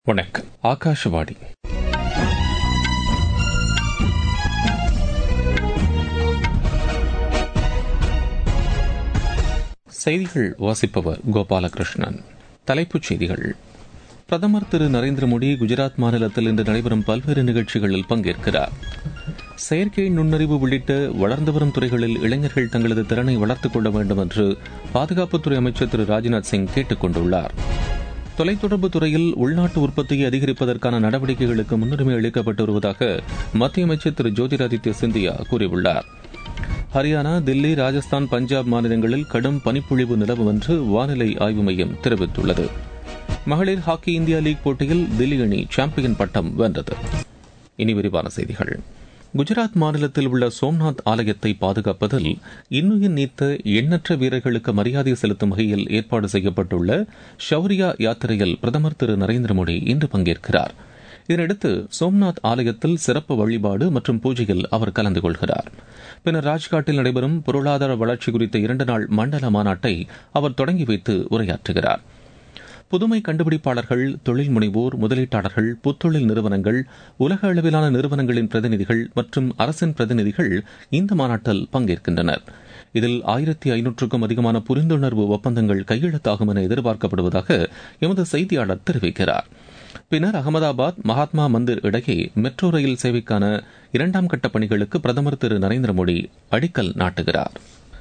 வணக்கம் ஆகாஷவாணி செய்திகள் வாசிப்பவர் கோபாலகிருஷ்ணன் தலைப்புச் செய்திகள் பிரதமர் திரு நரேந்திர மோடி குஜராத் மாநிலத்தில் இன்று நடைபெறும் பல்வேறு நிகழ்ச்சிகளில் பங்கேற்கிறார் செயற்கை நுண்ணறிவு உள்ளிட்ட வளர்ந்து வரும் துறைகளில் இளைஞர்கள் தங்களது திறனை வளர்த்துக் கொள்ள வேண்டும் என்று பாதுகாப்புத்துறை அமைச்சர் திரு ராஜ்நாத் சிங் கேட்டுக் கொண்டுள்ளார் தொலைத்தொடர்பு துறையில் உள்நாட்டு உற்பத்தியை அதிகரிப்பதற்கான நடவடிக்கைகளுக்கு முன்னுரிமை அளிக்கப்பட்டு வருவதாக மத்திய அமைச்சர் திரு ஜோதிராதித்ய சிந்தியா கூறியுள்ளார் ஹரியானா தில்லி ராஜஸ்தான் பஞ்சாப் மாநிலங்களில் கடும் பனிப்பொழிவு நிலவும் என்று வானிலை ஆய்வு மையம் தெரிவித்துள்ளது மகளிர் ஹாக்கி இந்தியா லீக் போட்டியில் தில்லி அணி சாம்பியன் பட்டம் வென்றது இனி விரிவான செய்திகள் குஜராத் மாநிலத்தில் உள்ள சோம்நாத் ஆலயத்தை பாதுகாப்பதில் இன்னுயிர் நீத்த எண்ணற்ற வீரர்களுக்கு மரியாதை செலுத்தும் வகையில் ஏற்பாடு செய்யப்பட்டுள்ள ஷௌரியா யாத்திரையில் பிரதமர் திரு நரேந்திர மோடி இன்று பங்கேற்கிறார் இதனையடுத்து சோம்நாத் ஆலயத்தில் சிறப்பு வழிபாடு மற்றும் பூஜையில் அவர் கலந்து கொள்கிறார் பின்னர் ராஜ்காட்டில் நடைபெறும் பொருளாதார வளர்ச்சி குறித்த இரண்டு நாள் மண்டல மாநாட்டை அவர் தொடங்கி வைத்து உரையாற்றுகிறார் புதுமை கண்டுபிடிப்பாளர்கள் தொழில் முனைவோர் முதலீட்டாளர்கள் புத்தொழில் நிறுவனங்கள் உலக அளவிலான நிறுவனங்களின் பிரதிநிதிகள் மற்றும் அரசின் பிரதிநிதிகள் இந்த மாநாட்டில் பங்கேற்கின்றனர் இதில் ஆயிரத்தி ஐநூற்றுக்கும் அதிகமான புரிந்துணர்வு ஒப்பந்தங்கள் கையெழுத்தாகும் என எதிர்பார்க்கப்படுவதாக எமது செய்தியாளர் தெரிவிக்கிறார் பின்னர் அகமதாபாத் மகாத்மா மந்திர் இடையே மெட்ரோ ரயில் சேவைக்கான இரண்டாம் கட்ட பணிகளுக்கு பிரதமர் திரு நரேந்திர மோடி அடிக்கல் நாட்டுகிறார்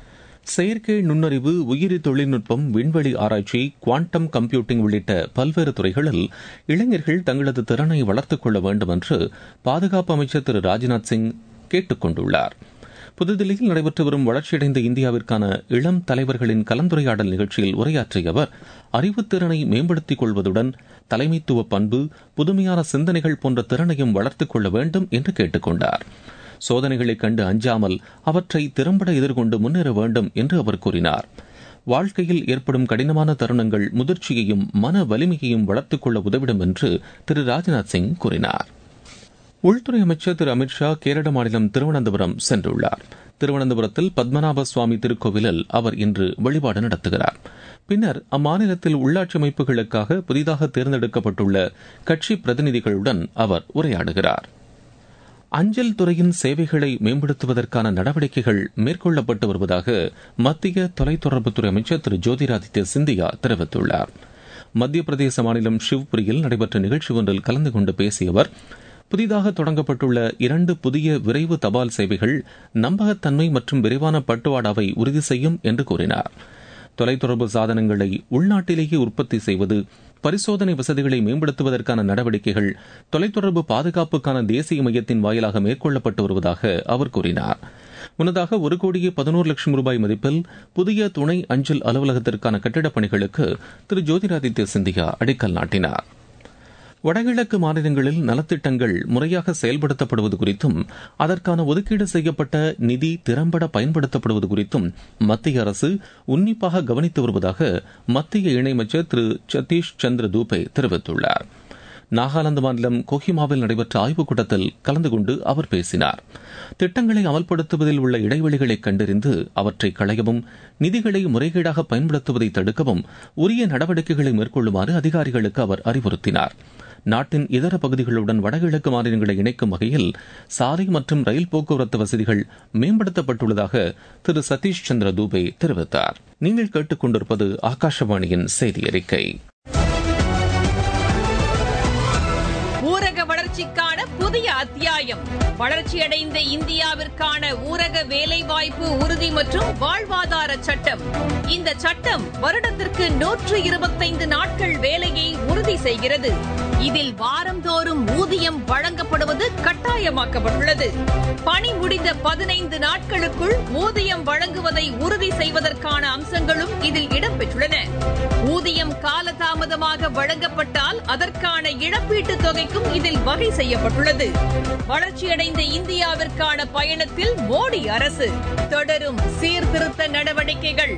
செயற்கை நுண்ணறிவு உயிரி தொழில்நுட்பம் விண்வெளி ஆராய்ச்சி குவாண்டம் கம்ப்யூட்டிங் உள்ளிட்ட பல்வேறு துறைகளில் இளைஞர்கள் தங்களது திறனை வளர்த்துக் கொள்ள வேண்டும் என்று பாதுகாப்பு அமைச்சர் திரு ராஜ்நாத் சிங் கேட்டுக் கொண்டுள்ளார் புதுதில்லியில் நடைபெற்று வரும் வளர்ச்சியடைந்த இந்தியாவிற்கான இளம் தலைவர்களின் கலந்துரையாடல் நிகழ்ச்சியில் உரையாற்றிய அவர் அறிவுத்திறனை மேம்படுத்திக் கொள்வதுடன் தலைமைத்துவ பண்பு புதுமையான சிந்தனைகள் போன்ற திறனையும் வளர்த்துக் கொள்ள வேண்டும் என்று கேட்டுக் கொண்டார் சோதனைகளைக் கண்டு அஞ்சாமல் அவற்றை திறம்பட எதிர்கொண்டு முன்னேற வேண்டும் என்று அவர் கூறினார் வாழ்க்கையில் ஏற்படும் கடினமான தருணங்கள் முதிர்ச்சியையும் மன வலிமையையும் வளர்த்துக் கொள்ள உதவிடும் என்று திரு ராஜ்நாத் சிங் கூறினார் உள்துறை அமைச்சர் திரு அமித்ஷா கேரள மாநிலம் திருவனந்தபுரம் சென்றுள்ளார் திருவனந்தபுரத்தில் பத்மநாப சுவாமி திருக்கோவிலில் அவர் இன்று வழிபாடு நடத்துகிறார் பின்னர் அம்மாநிலத்தில் உள்ளாட்சி அமைப்புகளுக்காக புதிதாக தேர்ந்தெடுக்கப்பட்டுள்ள கட்சி பிரதிநிதிகளுடன் அவர் உரையாடுகிறார் அஞ்சல் துறையின் சேவைகளை மேம்படுத்துவதற்கான நடவடிக்கைகள் மேற்கொள்ளப்பட்டு வருவதாக மத்திய தொலைத்தொடர்புத்துறை அமைச்சர் திரு ஜோதிராதித்ய சிந்தியா தெரிவித்துள்ளார் மத்திய பிரதேச மாநிலம் ஷிவ்புரியில் நடைபெற்ற நிகழ்ச்சி ஒன்றில் கலந்து கொண்டு பேசிய அவர் புதிதாக தொடங்கப்பட்டுள்ள இரண்டு புதிய விரைவு தபால் சேவைகள் நம்பகத்தன்மை மற்றும் விரைவான பட்டுவாடாவை உறுதி செய்யும் என்று கூறினார் தொலைத்தொடர்பு சாதனங்களை உள்நாட்டிலேயே உற்பத்தி செய்வது பரிசோதனை வசதிகளை மேம்படுத்துவதற்கான நடவடிக்கைகள் தொலைத்தொடர்பு பாதுகாப்புக்கான தேசிய மையத்தின் வாயிலாக மேற்கொள்ளப்பட்டு வருவதாக அவர் கூறினார் முன்னதாக ஒரு கோடியே பதினோரு லட்சம் ரூபாய் மதிப்பில் புதிய துணை அஞ்சல் அலுவலகத்திற்கான கட்டிடப் பணிகளுக்கு திரு ஜோதிராதித்ய சிந்தியா அடிக்கல் நாட்டினார் வடகிழக்கு மாநிலங்களில் நலத்திட்டங்கள் முறையாக செயல்படுத்தப்படுவது குறித்தும் அதற்கான ஒதுக்கீடு செய்யப்பட்ட நிதி திறம்பட பயன்படுத்தப்படுவது குறித்தும் மத்திய அரசு உன்னிப்பாக கவனித்து வருவதாக மத்திய இணையமைச்சர் திரு சதீஷ் சந்திர தூபே தெரிவித்துள்ளார் நாகாலாந்து மாநிலம் கோஹிமாவில் நடைபெற்ற ஆய்வுக் கூட்டத்தில் கலந்து கொண்டு அவர் பேசினார் திட்டங்களை அமல்படுத்துவதில் உள்ள இடைவெளிகளை கண்டறிந்து அவற்றை களையவும் நிதிகளை முறைகேடாக பயன்படுத்துவதை தடுக்கவும் உரிய நடவடிக்கைகளை மேற்கொள்ளுமாறு அதிகாரிகளுக்கு அவர் அறிவுறுத்தினார் நாட்டின் இதர பகுதிகளுடன் வடகிழக்கு மாநிலங்களை இணைக்கும் வகையில் சாலை மற்றும் ரயில் போக்குவரத்து வசதிகள் மேம்படுத்தப்பட்டுள்ளதாக திரு சதீஷ் சந்திர தூபே தெரிவித்தார் நீங்கள் கேட்டுக்கொண்டிருப்பது ஆகாஷவாணியின் செய்தி அறிக்கை ஊரக வளர்ச்சிக்கான புதிய அத்தியாயம் வளர்ச்சியடைந்த இந்தியாவிற்கான ஊரக வேலைவாய்ப்பு உறுதி மற்றும் வாழ்வாதார சட்டம் இந்த சட்டம் வருடத்திற்கு நூற்று இருபத்தைந்து நாட்கள் வேலையை உறுதி செய்கிறது இதில் வாரந்தோறும் ஊதியம் வழங்கப்படுவது கட்டாயமாக்கப்பட்டுள்ளது பணி முடிந்த பதினைந்து நாட்களுக்குள் ஊதியம் வழங்குவதை உறுதி செய்வதற்கான அம்சங்களும் இதில் இடம்பெற்றுள்ளன ஊதியம் காலதாமதமாக வழங்கப்பட்டால் அதற்கான இழப்பீட்டுத் தொகைக்கும் இதில் வகை செய்யப்பட்டுள்ளது வளர்ச்சியடைந்த இந்தியாவிற்கான பயணத்தில் மோடி அரசு தொடரும் சீர்திருத்த நடவடிக்கைகள்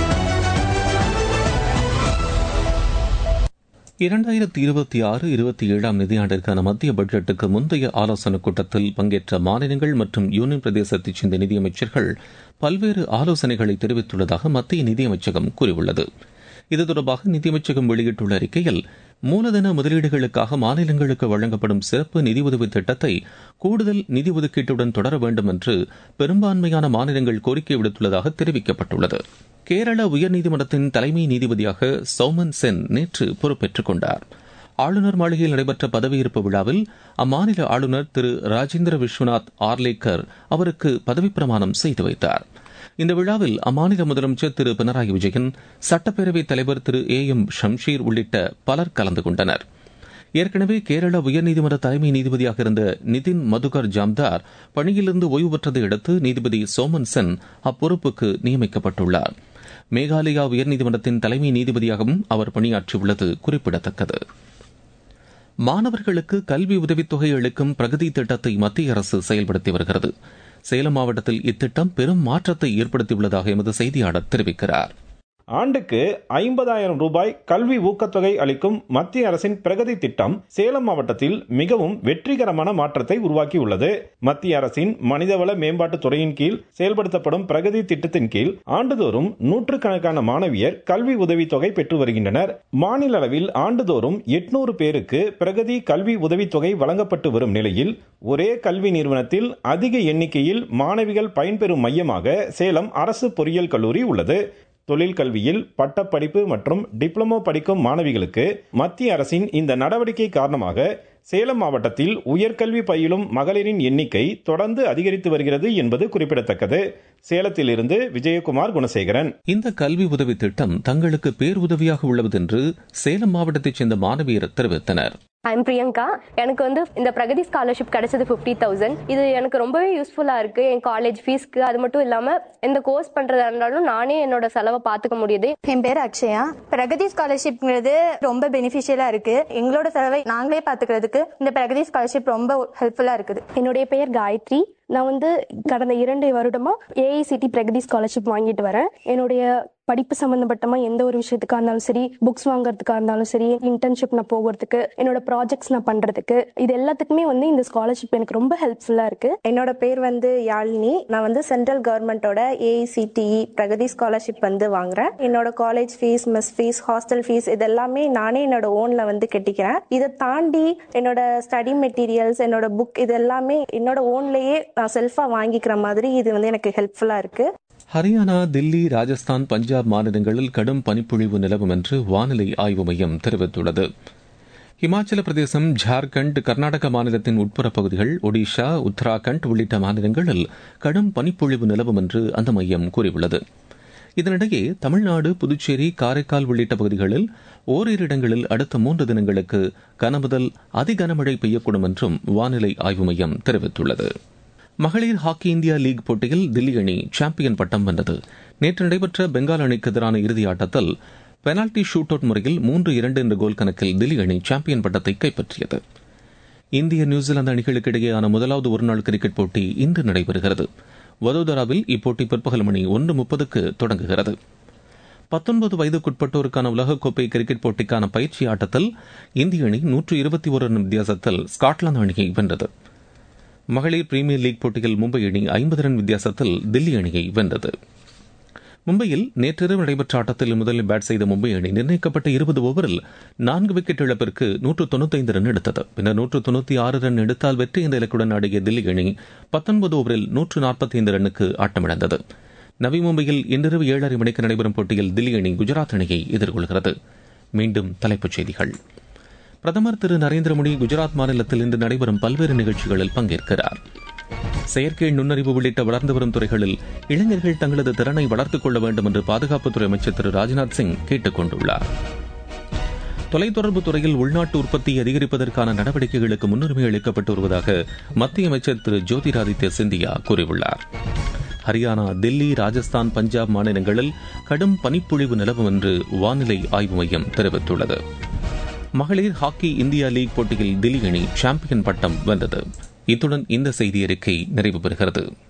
இரண்டாயிரத்தி இருபத்தி ஆறு இருபத்தி ஏழாம் நிதியாண்டிற்கான மத்திய பட்ஜெட்டுக்கு முந்தைய ஆலோசனைக் கூட்டத்தில் பங்கேற்ற மாநிலங்கள் மற்றும் யூனியன் பிரதேசத்தைச் சேர்ந்த நிதியமைச்சர்கள் பல்வேறு ஆலோசனைகளை தெரிவித்துள்ளதாக மத்திய நிதியமைச்சகம் கூறியுள்ளது இது தொடர்பாக நிதியமைச்சகம் வெளியிட்டுள்ள அறிக்கையில் மூலதன முதலீடுகளுக்காக மாநிலங்களுக்கு வழங்கப்படும் சிறப்பு நிதியுதவி திட்டத்தை கூடுதல் நிதி ஒதுக்கீட்டுடன் தொடர வேண்டும் என்று பெரும்பான்மையான மாநிலங்கள் கோரிக்கை விடுத்துள்ளதாக தெரிவிக்கப்பட்டுள்ளது கேரள உயர்நீதிமன்றத்தின் தலைமை நீதிபதியாக சௌமன் சென் நேற்று பொறுப்பேற்றுக் கொண்டார் ஆளுநர் மாளிகையில் நடைபெற்ற பதவியேற்பு விழாவில் அம்மாநில ஆளுநர் திரு ராஜேந்திர விஸ்வநாத் ஆர்லேக்கர் அவருக்கு பதவிப் பிரமாணம் செய்து வைத்தார் இந்த விழாவில் அம்மாநில முதலமைச்சர் திரு பினராயி விஜயன் சட்டப்பேரவைத் தலைவர் திரு ஏ எம் ஷம்ஷீர் உள்ளிட்ட பலர் கலந்து கொண்டனர் ஏற்கனவே கேரள உயர்நீதிமன்ற தலைமை நீதிபதியாக இருந்த நிதின் மதுகர் ஜாம்தார் பணியிலிருந்து ஓய்வு பெற்றதை அடுத்து நீதிபதி சோமன் சென் அப்பொறுப்புக்கு நியமிக்கப்பட்டுள்ளார் மேகாலயா உயர்நீதிமன்றத்தின் தலைமை நீதிபதியாகவும் அவர் பணியாற்றியுள்ளது குறிப்பிடத்தக்கது மாணவர்களுக்கு கல்வி உதவித்தொகை அளிக்கும் பிரகதி திட்டத்தை மத்திய அரசு செயல்படுத்தி வருகிறது சேலம் மாவட்டத்தில் இத்திட்டம் பெரும் மாற்றத்தை ஏற்படுத்தியுள்ளதாக எமது செய்தியாளர் தெரிவிக்கிறார் ஆண்டுக்கு ஐம்பதாயிரம் ரூபாய் கல்வி ஊக்கத்தொகை அளிக்கும் மத்திய அரசின் பிரகதி திட்டம் சேலம் மாவட்டத்தில் மிகவும் வெற்றிகரமான மாற்றத்தை உருவாக்கியுள்ளது மத்திய அரசின் மனிதவள மேம்பாட்டுத் துறையின் கீழ் செயல்படுத்தப்படும் பிரகதி திட்டத்தின் கீழ் ஆண்டுதோறும் நூற்றுக்கணக்கான மாணவியர் கல்வி உதவித்தொகை பெற்று வருகின்றனர் மாநில அளவில் ஆண்டுதோறும் எட்நூறு பேருக்கு பிரகதி கல்வி உதவித்தொகை வழங்கப்பட்டு வரும் நிலையில் ஒரே கல்வி நிறுவனத்தில் அதிக எண்ணிக்கையில் மாணவிகள் பயன்பெறும் மையமாக சேலம் அரசு பொறியியல் கல்லூரி உள்ளது தொழில் கல்வியில் பட்டப்படிப்பு மற்றும் டிப்ளமோ படிக்கும் மாணவிகளுக்கு மத்திய அரசின் இந்த நடவடிக்கை காரணமாக சேலம் மாவட்டத்தில் உயர்கல்வி பயிலும் மகளிரின் எண்ணிக்கை தொடர்ந்து அதிகரித்து வருகிறது என்பது குறிப்பிடத்தக்கது சேலத்திலிருந்து விஜயகுமார் குணசேகரன் இந்த கல்வி உதவி திட்டம் தங்களுக்கு பேருதவியாக உள்ளது என்று சேலம் மாவட்டத்தைச் சேர்ந்த மாணவியர் தெரிவித்தனர் ஐம் பிரியங்கா எனக்கு வந்து இந்த பிரகதி ஸ்காலர்ஷிப் கிடைச்சது ஃபிஃப்டி தௌசண்ட் இது எனக்கு ரொம்பவே யூஸ்ஃபுல்லாக இருக்கு என் காலேஜ் ஃபீஸ்க்கு அது மட்டும் இல்லாமல் எந்த கோர்ஸ் பண்ணுறதா இருந்தாலும் நானே என்னோட செலவை பார்த்துக்க முடியுது என் பேர் அக்ஷயா பிரகதி ஸ்காலர்ஷிப்ங்கிறது ரொம்ப பெனிஃபிஷியலா இருக்கு எங்களோட செலவை நாங்களே பாத்துக்கிறதுக்கு இந்த பிரகதி ஸ்காலர்ஷிப் ரொம்ப ஹெல்ப்ஃபுல்லா இருக்குது என்னுடைய பெயர் காயத்ரி நான் வந்து கடந்த இரண்டு வருடமா ஏஐசிடி பிரகதி ஸ்காலர்ஷிப் வாங்கிட்டு வரேன் என்னுடைய படிப்பு சம்பந்தப்பட்டமா எந்த ஒரு விஷயத்துக்கா இருந்தாலும் சரி புக்ஸ் வாங்குறதுக்கா இருந்தாலும் சரி இன்டர்ன்ஷிப் நான் போகிறதுக்கு என்னோட ப்ராஜெக்ட்ஸ் நான் பண்றதுக்கு இது எல்லாத்துக்குமே வந்து இந்த ஸ்காலர்ஷிப் எனக்கு ரொம்ப ஹெல்ப்ஃபுல்லா இருக்கு என்னோட பேர் வந்து யாழினி நான் வந்து சென்ட்ரல் கவர்மெண்டோட ஏஐசிடிஇ பிரகதி ஸ்காலர்ஷிப் வந்து வாங்குறேன் என்னோட college fees mess fees hostel fees இது எல்லாமே நானே என்னோட ஓன்ல வந்து கட்டிக்கிறேன் இதை தாண்டி என்னோட ஸ்டடி மெட்டீரியல்ஸ் என்னோட புக் இது எல்லாமே என்னோட ஓன்லயே நான் செல்ஃபா வாங்கிக்கிற மாதிரி இது வந்து எனக்கு ஹெல்ப்ஃபுல்லா இருக்கு ஹரியானா தில்லி ராஜஸ்தான் பஞ்சாப் மாநிலங்களில் கடும் பனிப்பொழிவு நிலவும் என்று வானிலை ஆய்வு மையம் தெரிவித்துள்ளது இமாச்சல பிரதேசம் ஜார்க்கண்ட் கர்நாடக மாநிலத்தின் உட்புற பகுதிகள் ஒடிஷா உத்தராகண்ட் உள்ளிட்ட மாநிலங்களில் கடும் பனிப்பொழிவு நிலவும் என்று அந்த மையம் கூறியுள்ளது இதனிடையே தமிழ்நாடு புதுச்சேரி காரைக்கால் உள்ளிட்ட பகுதிகளில் ஓரிரு இடங்களில் அடுத்த மூன்று தினங்களுக்கு கனமுதல் அதிகனமழை பெய்யக்கூடும் என்றும் வானிலை ஆய்வு மையம் தெரிவித்துள்ளது மகளிர் ஹாக்கி இந்தியா லீக் போட்டியில் தில்லி அணி சாம்பியன் பட்டம் வென்றது நேற்று நடைபெற்ற பெங்கால் அணிக்கு எதிரான இறுதி ஆட்டத்தில் பெனால்டி ஷூட் அவுட் முறையில் மூன்று இரண்டு என்ற கோல் கணக்கில் தில்லி அணி சாம்பியன் பட்டத்தை கைப்பற்றியது இந்திய நியூசிலாந்து அணிகளுக்கு இடையேயான முதலாவது ஒருநாள் கிரிக்கெட் போட்டி இன்று நடைபெறுகிறது வதோதராவில் இப்போட்டி பிற்பகல் மணி ஒன்று முப்பதுக்கு தொடங்குகிறது பத்தொன்பது வயதுக்குட்பட்டோருக்கான உலகக்கோப்பை கிரிக்கெட் போட்டிக்கான பயிற்சி ஆட்டத்தில் இந்திய அணி நூற்று இருபத்தி ஒரு ரன் வித்தியாசத்தில் ஸ்காட்லாந்து அணியை வென்றது மகளிர் பிரீமியர் லீக் போட்டியில் மும்பை அணி ஐம்பது ரன் வித்தியாசத்தில் தில்லி அணியை வென்றது மும்பையில் நேற்றிரவு நடைபெற்ற ஆட்டத்தில் முதலில் பேட் செய்த மும்பை அணி நிர்ணயிக்கப்பட்ட இருபது ஓவரில் நான்கு விக்கெட் இழப்பிற்கு நூற்று தொண்ணூத்தைந்து ரன் எடுத்தது பின்னர் நூற்று தொண்ணூத்தி ஆறு ரன் எடுத்தால் வெற்றி என்ற இலக்குடன் ஆடிய தில்லி அணி பத்தொன்பது ஓவரில் நூற்று நாற்பத்தி ஐந்து ரன்னுக்கு ஆட்டமிழந்தது நவி மும்பையில் இன்றிரவு ஏழரை மணிக்கு நடைபெறும் போட்டியில் தில்லி அணி குஜராத் அணியை எதிர்கொள்கிறது மீண்டும் தலைப்புச் செய்திகள் பிரதமர் திரு நரேந்திர மோடி குஜராத் மாநிலத்தில் இன்று நடைபெறும் பல்வேறு நிகழ்ச்சிகளில் பங்கேற்கிறார் செயற்கை நுண்ணறிவு உள்ளிட்ட வளர்ந்து வரும் துறைகளில் இளைஞர்கள் தங்களது திறனை வளர்த்துக் கொள்ள வேண்டும் என்று பாதுகாப்புத்துறை அமைச்சர் திரு ராஜ்நாத் சிங் கேட்டுக் கொண்டுள்ளார் தொலைத்தொடர்பு துறையில் உள்நாட்டு உற்பத்தியை அதிகரிப்பதற்கான நடவடிக்கைகளுக்கு முன்னுரிமை அளிக்கப்பட்டு வருவதாக மத்திய அமைச்சர் திரு ஜோதிராதித்ய சிந்தியா கூறியுள்ளார் ஹரியானா தில்லி ராஜஸ்தான் பஞ்சாப் மாநிலங்களில் கடும் பனிப்பொழிவு நிலவும் என்று வானிலை ஆய்வு மையம் தெரிவித்துள்ளது மகளிர் ஹாக்கி இந்தியா லீக் போட்டியில் தில்லி அணி சாம்பியன் பட்டம் வென்றது இத்துடன் இந்த செய்தி அறிக்கை நிறைவு பெறுகிறது